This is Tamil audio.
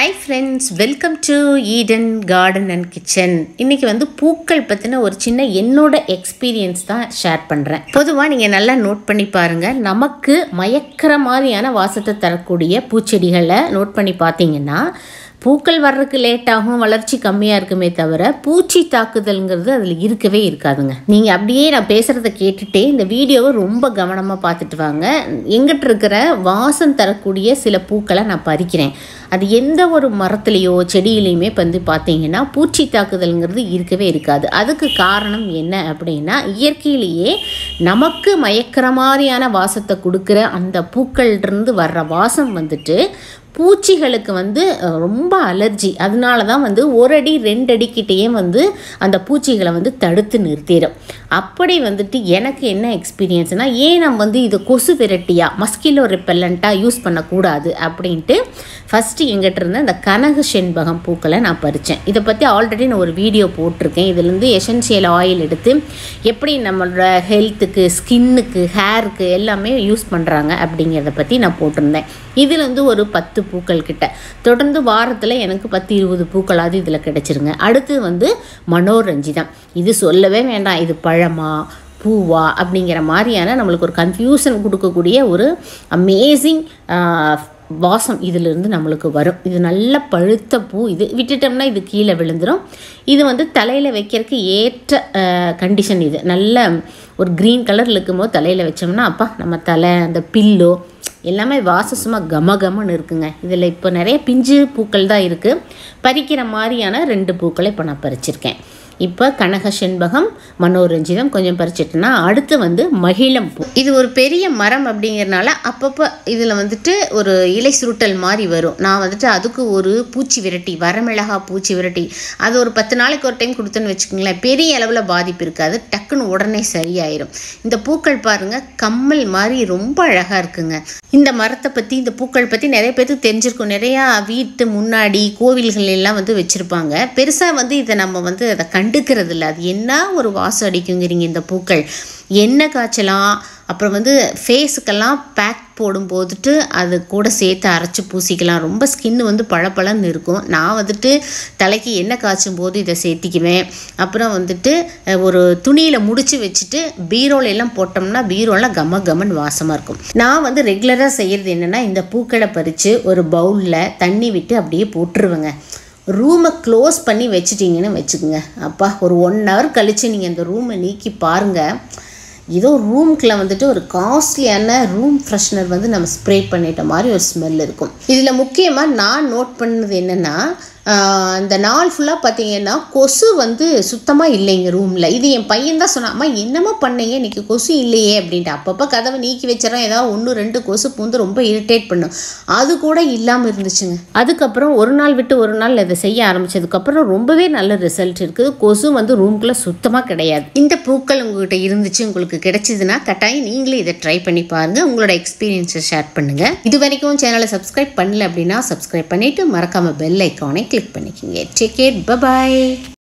hi friends welcome to Eden garden and kitchen இன்றைக்கி வந்து பூக்கள் பற்றின ஒரு சின்ன என்னோட எக்ஸ்பீரியன்ஸ் தான் ஷேர் பண்ணுறேன் பொதுவாக நீங்கள் நல்லா நோட் பண்ணி பாருங்கள் நமக்கு மயக்கிற மாதிரியான வாசத்தை தரக்கூடிய பூச்செடிகளை நோட் பண்ணி பார்த்தீங்கன்னா பூக்கள் வர்றதுக்கு லேட் ஆகும் வளர்ச்சி கம்மியாக இருக்குமே தவிர பூச்சி தாக்குதல்ங்கிறது அதில் இருக்கவே இருக்காதுங்க நீங்கள் அப்படியே நான் பேசுகிறத கேட்டுட்டே இந்த வீடியோவை ரொம்ப கவனமாக பார்த்துட்டு வாங்க எங்கிட்ட இருக்கிற வாசம் தரக்கூடிய சில பூக்களை நான் பறிக்கிறேன் அது எந்த ஒரு மரத்துலேயோ செடியிலையுமே வந்து பார்த்தீங்கன்னா பூச்சி தாக்குதல்ங்கிறது இருக்கவே இருக்காது அதுக்கு காரணம் என்ன அப்படின்னா இயற்கையிலேயே நமக்கு மயக்கிற மாதிரியான வாசத்தை கொடுக்குற அந்த பூக்கள்லேருந்து வர்ற வாசம் வந்துட்டு பூச்சிகளுக்கு வந்து அஹ், ரொம்ப அலர்ஜி அதனால தான் வந்து ஒரு அடி ரெண்டு அடிக்கிட்டேயே வந்து அந்த பூச்சிகளை வந்து தடுத்து நிறுத்திடும் அப்படி வந்துட்டு எனக்கு என்ன எக்ஸ்பீரியன்ஸ்னால் ஏன் நம்ம வந்து இது கொசு விரட்டியாக மஸ்கிலோ ரிப்பல்லண்ட்டாக யூஸ் பண்ணக்கூடாது அப்படின்ட்டு ஃபஸ்ட்டு எங்கிட்ட இருந்த அந்த கனக செண்பகம் பூக்களை நான் பறித்தேன் இதை பற்றி ஆல்ரெடி நான் ஒரு வீடியோ போட்டிருக்கேன் இதுலேருந்து எசென்சியல் ஆயில் எடுத்து எப்படி நம்மளோட ஹெல்த்துக்கு ஸ்கின்னுக்கு ஹேருக்கு எல்லாமே யூஸ் பண்ணுறாங்க அப்படிங்கிறத பற்றி நான் போட்டிருந்தேன் இதுலேருந்து ஒரு பத்து பூக்கள் கிட்ட தொடர்ந்து வாரத்தில் எனக்கு பத்து இருபது பூக்களாவது இதில் கிடைச்சிருங்க அடுத்து வந்து மனோரஞ்சிதம் இது சொல்லவே வேண்டாம் இது பழமா பூவா அப்படிங்கிற மாதிரியான நம்மளுக்கு ஒரு கன்ஃபியூஷன் கொடுக்கக்கூடிய ஒரு அமேசிங் வாசம் இதிலிருந்து நம்மளுக்கு வரும் இது நல்ல பழுத்த பூ இது விட்டுட்டோம்னா இது கீழே விழுந்துடும் இது வந்து தலையில் வைக்கிறதுக்கு ஏற்ற கண்டிஷன் இது நல்ல ஒரு க்ரீன் கலரில் இருக்கும்போது தலையில் வச்சோம்னா அப்பா நம்ம தலை அந்த பில்லோ எல்லாமே வாசம் சும்மா கம கமன்னு இருக்குங்க இதில் இப்போ நிறைய பிஞ்சு பூக்கள் தான் இருக்குது பறிக்கிற மாதிரியான ரெண்டு பூக்களை இப்போ நான் பறிச்சிருக்கேன் இப்போ கனக செண்பகம் மனோரஞ்சிதம் கொஞ்சம் பறிச்சிட்டேன்னா அடுத்து வந்து மகிழம் பூ இது ஒரு பெரிய மரம் அப்படிங்கிறனால அப்பப்போ இதில் வந்துட்டு ஒரு இலை சுருட்டல் மாதிரி வரும் நான் வந்துட்டு அதுக்கு ஒரு பூச்சி விரட்டி வரமிளகா பூச்சி விரட்டி அது ஒரு பத்து நாளைக்கு ஒரு டைம் கொடுத்தேன்னு வச்சுக்கோங்களேன் பெரிய அளவில் பாதிப்பு இருக்காது டக்குன்னு உடனே சரியாயிரும் இந்த பூக்கள் பாருங்கள் கம்மல் மாதிரி ரொம்ப அழகாக இருக்குங்க இந்த மரத்தை பற்றி இந்த பூக்கள் பற்றி நிறைய பேருக்கு தெரிஞ்சிருக்கும் நிறையா வீட்டு முன்னாடி கோவில்கள் எல்லாம் வந்து வச்சுருப்பாங்க பெருசாக வந்து இதை நம்ம வந்து அதை கண்டுக்கிறது இல்லை அது என்ன ஒரு வாசம் அடிக்குங்கிறீங்க இந்த பூக்கள் எண்ணெய் காய்ச்சலாம் அப்புறம் வந்து ஃபேஸுக்கெல்லாம் பேக் போடும்போதுட்டு அது கூட சேர்த்து அரைச்சி பூசிக்கலாம் ரொம்ப ஸ்கின் வந்து பளபளன்னு இருக்கும் நான் வந்துட்டு தலைக்கு எண்ணெய் காய்ச்சும் போது இதை சேர்த்திக்குவேன் அப்புறம் வந்துட்டு அஹ், ஒரு துணியில் முடிச்சு வச்சுட்டு பீரோல எல்லாம் போட்டோம்னா பீரோலாம் கம கமன் வாசமாக இருக்கும் நான் வந்து ரெகுலராக செய்கிறது என்னென்னா இந்த பூக்களை பறித்து ஒரு பவுலில் தண்ணி விட்டு அப்படியே போட்டுருவேங்க ரூமை க்ளோஸ் பண்ணி வச்சிட்டிங்கன்னு வச்சுக்கோங்க அப்பா ஒரு ஒன் ஹவர் கழித்து நீங்கள் இந்த ரூமை நீக்கி பாருங்கள் ஏதோ ரூம்குள்ளே வந்துட்டு ஒரு காஸ்ட்லியான ரூம் ஃப்ரெஷ்னர் வந்து நம்ம ஸ்ப்ரே பண்ணிட்ட மாதிரி ஒரு ஸ்மெல் இருக்கும் இதில் முக்கியமாக நான் நோட் பண்ணது என்னென்னா அந்த நாள் ஃபுல்லாக பார்த்தீங்கன்னா கொசு வந்து சுத்தமாக இல்லைங்க ரூமில் இது என் பையன் தான் சொன்னான் அம்மா என்னமோ பண்ணீங்க இன்னைக்கு கொசு இல்லையே அப்படின்ட்டு அப்பப்போ கதவை நீக்கி வச்சிடறோம் ஏதாவது ஒன்று ரெண்டு கொசு பூந்து ரொம்ப இரிட்டேட் பண்ணும் அது கூட இல்லாமல் இருந்துச்சுங்க அதுக்கப்புறம் ஒரு நாள் விட்டு ஒரு நாள் இதை செய்ய ஆரம்பிச்சதுக்கப்புறம் ரொம்பவே நல்ல ரிசல்ட் இருக்குது கொசு வந்து ரூம்குள்ளே சுத்தமாக கிடையாது இந்த பூக்கள் உங்ககிட்ட இருந்துச்சு உங்களுக்கு கிடைச்சிதுன்னா கட்டாயம் நீங்களே இதை ட்ரை பண்ணி பாருங்கள் உங்களோட எக்ஸ்பீரியன்ஸை ஷேர் பண்ணுங்கள் இது வரைக்கும் சேனலை சப்ஸ்கிரைப் பண்ணல அப்படின்னா சப்ஸ்கிரைப் பண்ணிவிட்டு மறக்காமல் பெல் ஐக்கானை கிளிக் பண்ணிக்கோங்க டேக் கேட் பபாய்